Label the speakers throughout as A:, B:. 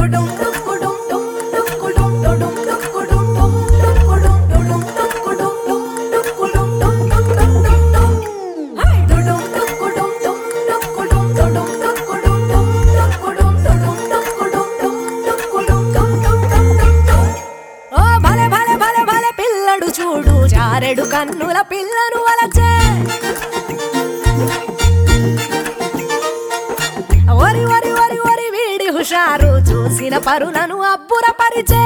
A: డుడుం డుక్కుడుం డుం డుక్కుడుం డుడుం డుక్కుడుం డుం డుక్కుడుం డుడుం డుక్కుడుం డుం డుక్కుడుం డుం డుం డుం డుం డుం. High! డుడుం డుక్కుడుం డుం డుక్కుడుం డుడుం డుక్కుడుం డుం డుక్కుడుం డుడుం డుక్కుడుం డుం డుక్కుడుం డుం డుం డుం డుం డుం. ఓ భలే భలే భలే భలే పిల్లడు చూడు జారెడు కన్నుల పిల్లను వలచే వరి వరి వరి వరి వీడి హుషారు చూసిన పరులను అబ్బుర పరిచే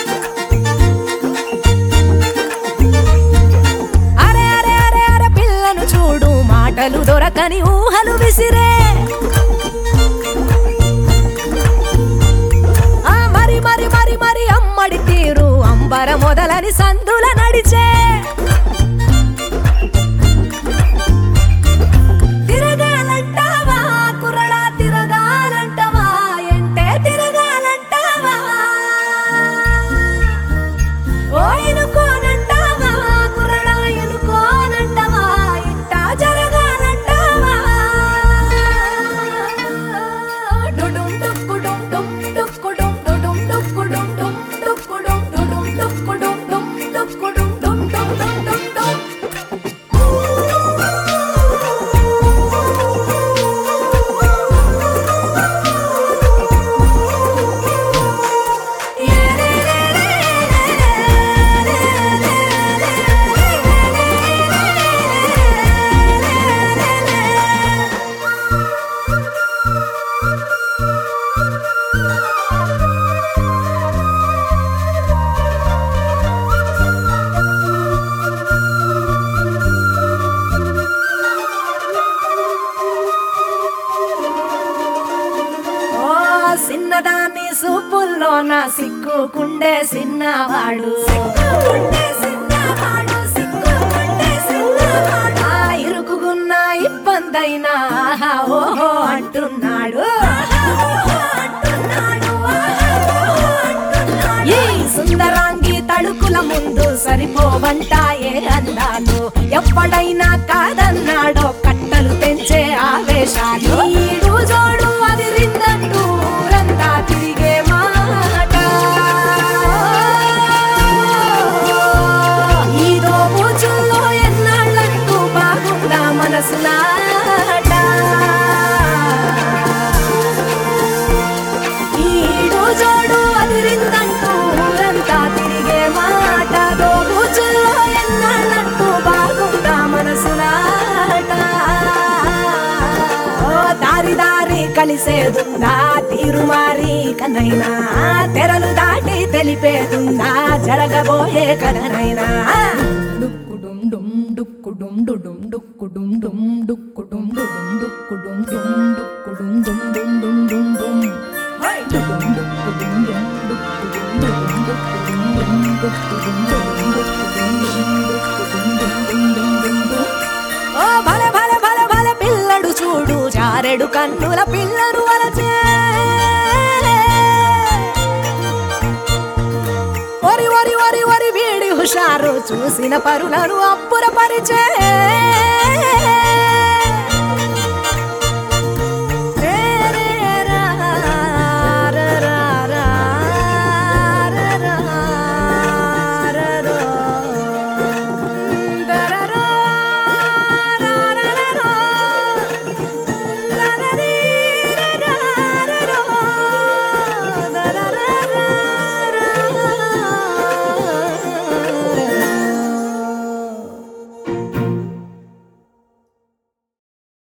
A: అరే అరే అరే అరే పిల్లను చూడు మాటలు దొరకని ఊహలు విసిరే ఆ మరి మరి మరి మరి అమ్మడి తీరు అంబర మొదలని సందుల నడిచే తిరగాలంటావా కుర్రడా తిరగాలంటావా ఎంటే తిరగాలంటావా ఓ ఎనుకోనంటావా కుర్రడా ఎనుకోనంటావా ఇట్టా జరగాలంటావా డుడుం డుక్కుడుం డుం డుక్కుడుం డుడుం డుక్కుడుం డుం డుక్కుడుం డుడుం డుక్కుడుం డుం డుక్కుడుం డుం డుం డుం డుం డుం. ఓ సిన్నదాన్ని సూపుల్లో నా సిక్కుకుండే సిన్నవాడు ఆ ఇరుకుగున్న ఇబ్బందైనా ఆహా ఓహో అంటున్నాడు ఈ సుందరాంగి తడుకుల ముందు సరిపోవంట ఏ అందాలు ఎప్పుడైనా కాదన్నాడో కట్టలు పెంచే ఆవేశాలు ఈడు జోడు అది రిందంటూ ఊరంతా తిరిగే మాట ఈ దోబూచుల్లో ఎన్నాళ్ళంటూ బాగుందా మనసులాట ఈడు జోడు అదిరిందంటూ ఊరంతా తిరిగే మాట దోబూచుల్లో ఎన్నాళ్ళంటూ బాగుందా మనసులాట ఓ దారి దారి కలిసేదుందా తీరు మారి కనైనా తెరలు దాటి తెలిపేదుందా జరగబోయే కథనైనా
B: డుక్కుడుం డుం డుక్కుడుం డుడుం డుక్కుడుం డుం డుక్కుడుం డుడుం డుక్కుడుం డుం డుక్కుడుం డుం డుం డుం డుం డుం డుడుం డుక్కుడుం డుం డుక్కుడుం డుడుం డుక్కుడుం డుం డుక్కుడుం డుడుం డుక్కుడుం డుం డుక్కుడుం డుం డుం డుం డుం డుం
A: ఓ భలే భలే భలే భలే పిల్లడు చూడు జారెడు కన్నుల పిల్లను వలచే ఒరి ఒరి ఒరి ఒరి వీడి హుషారు చూసిన పరులను అప్పుర పరిచే